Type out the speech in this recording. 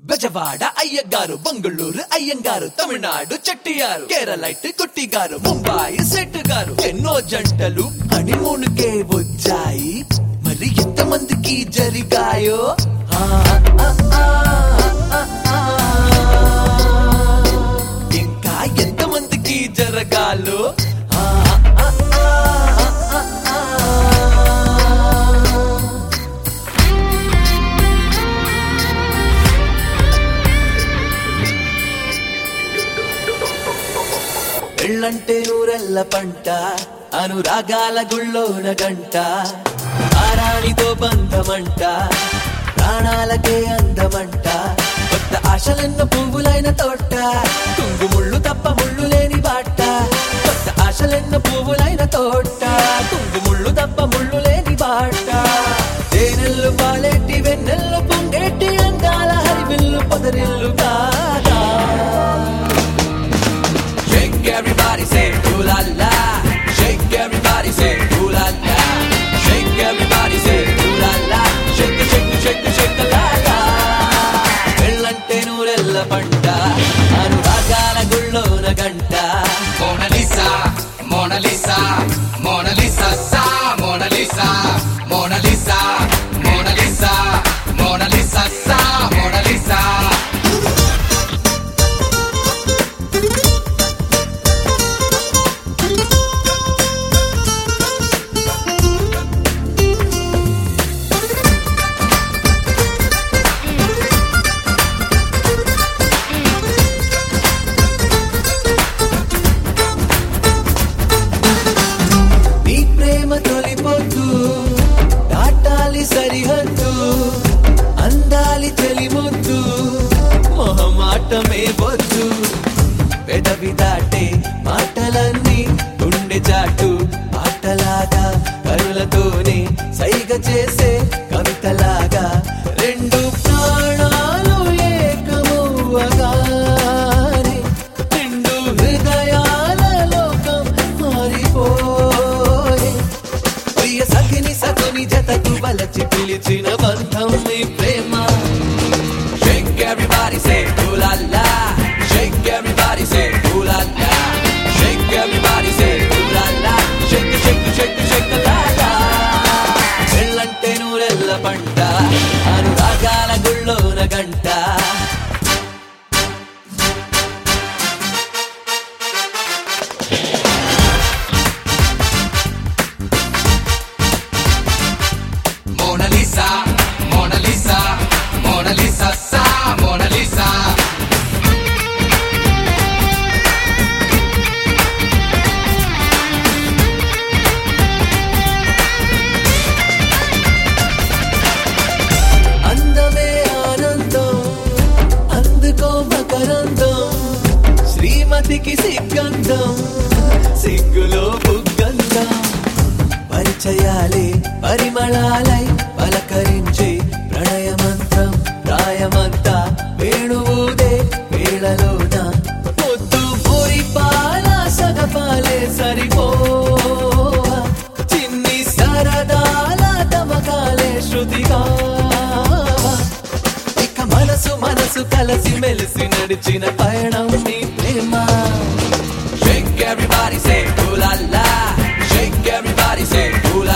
బెజవాడ అయ్యగారు బెంగళూరు అయ్యంగారు తమిళనాడు చెట్టియారు కేరళైట్ కుట్టిగారు ముంబాయి సెట్ గారు ఎన్నో జంటలు హనీమూన్కే వచ్చాయి మరి ఎంతమందికి జరిగాయో ఆ, ఆ, ఆ, ఆ, ఆ. ఇంకా ఎంతమందికి జరగాలో ఆ, ఆ, ఆ, ఆ, ఆ, ఆ. పెళ్ళంటే నూరెల్ల పంట అనురాగాల గుళ్ళోన గంట ఆరాణితో బంధమంట ప్రాణాలకే అందమంట కొత్త ఆశలెన్న పువ్వులైన తోట తుంగు ముళ్ళు తప్ప ముళ్ళు లేని బాట కొత్త ఆశలెన్న పువ్వులైన తోట తుంగు ముళ్ళు తప్ప ముళ్ళు లేని బాట తేనెల్లు పాలెట్టి వెన్నెల్లు పొంగేటి అందాల హరివిల్లు పొదరిల్లు కాదా Shake everybody, say ooh la la. Shake everybody, say ooh la la. Shake everybody, say ooh la la. Shake it, shake it, shake it, shake it, la la. వెళ్ళంటే నూరెల్ల పంట అనురాగాల గుళ్ళోన గంట Mona Lisa, Mona Lisa, Mona Lisa, sa, Mona Lisa, Mona Lisa, Mona Lisa, Mona Lisa, sa, Mona Lisa. నీ ప్రేమ తొలిపోతూ దాటాలి సరిహద్దు అందాలి చెలిమొద్దు మొహమాటమే వద్దు పెదవి దాటే మాటలన్నీ గుండె చాటు ఆటలాగా కరులతోనే సైగ చేసే కవితలాగా రెండు ప్రాణాలు ఏకమవ్వగానే రెండు హృదయాల లోకం మారిపోయే ప్రియ సఖిని సఖుని జతకు వలచి పిలిచిన బంధం నీ ప్రేమ Shake everybody say ooh la la Shake everybody say ooh la la Shake everybody say ooh la la Shake it, shake it, shake it, shake it, la la వెళ్ళంటే నూరెల్ల పంట అనురాగాల గుళ్ళోన గంట Mona Lisa, Mona Lisa, Mona Lisa, sa, Mona Lisa. అందమే ఆనందం అందుకో మకరందం శ్రీమతికి సిగ్గందం సిగ్గులో బుగ్గందం పరిచయాలే పరిమళాలై పలకరించే ప్రణయమంత్రం ప్రాయమంతా వేణువుదే వేళలోన పొద్దు పూరి పాల సగపాలే సరిపోవా చిన్ని సరదాల తమకాలే శృతిగా ఇక మనసు మనసు కలిసి మెలిసి నడిచిన పయనం నీ ప్రేమ Shake everybody say ooh la la Shake everybody say ooh la